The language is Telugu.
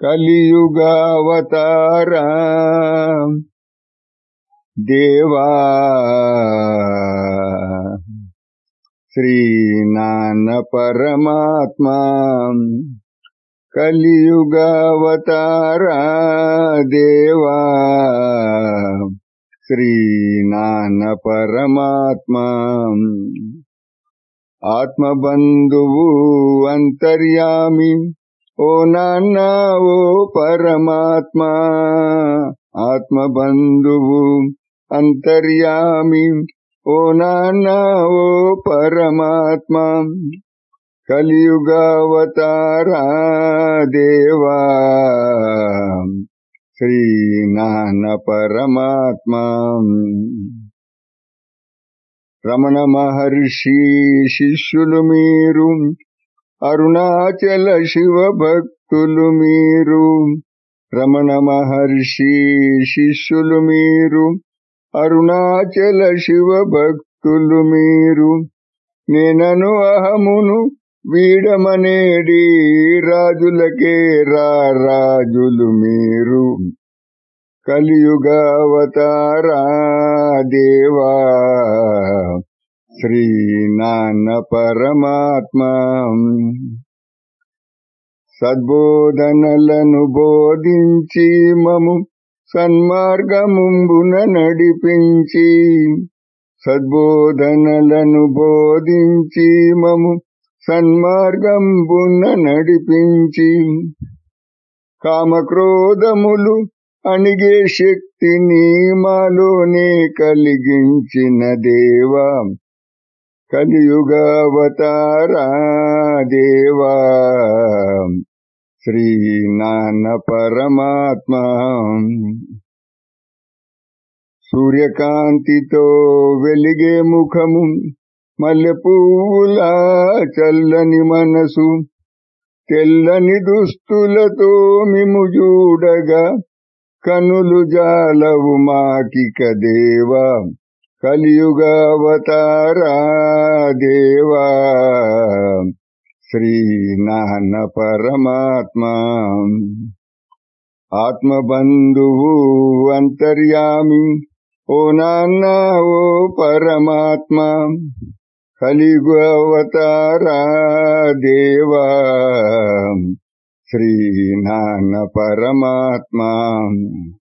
కలియుగావతారా దేవా శ్రీనాన్న పరమాత్మా కలియుగావతారా దేవా శ్రీనాన్న పరమాత్మా ఆత్మబంధువు అంతర్యామి ఓ నాన్న ఓ పరమాత్మా ఆత్మబంధువు అంతర్యామి ఓ నాన్న ఓ పరమాత్మా కలియుగావతారా దేవా శ్రీనాన్న పరమాత్మా రమణ మహర్షి శిష్యులు మీరు అరుణాచల శివ భక్తులు మీరు రమణ మహర్షి శిష్యులు మీరు అరుణాచల శివ భక్తులు మీరు నేనను అహమును వీడమనేడి రాజులకే రా రాజులు మీరు కలియుగావతారా దేవా శ్రీనాన్న పరమాత్మా సద్బోధనలను బోధించి మము సన్మార్గముంబున నడిపించి సద్బోధనలను బోధించి మము సన్మార్గంబున నడిపించి కామక్రోధములు అణిగే శక్తిని మాలోనే కలిగించిన దేవా కలియుగావతారా దేవా శ్రీనాన్న పరమాత్మా సూర్యకాంతితో వెలిగే ముఖము మల్లె పువ్వులా చల్లని మనసు తెల్లని దుస్తులతో మిము చూడగా కనులు జాలవు మాకిక దేవా కలియుగావతారా దేవా శ్రీనాన్న పరమాత్మా ఆత్మబంధువు అంతర్యామి ఓ నాన్న ఓ పరమాత్మా కలియుగావతారా దేవా శ్రీనాన్న పరమాత్మా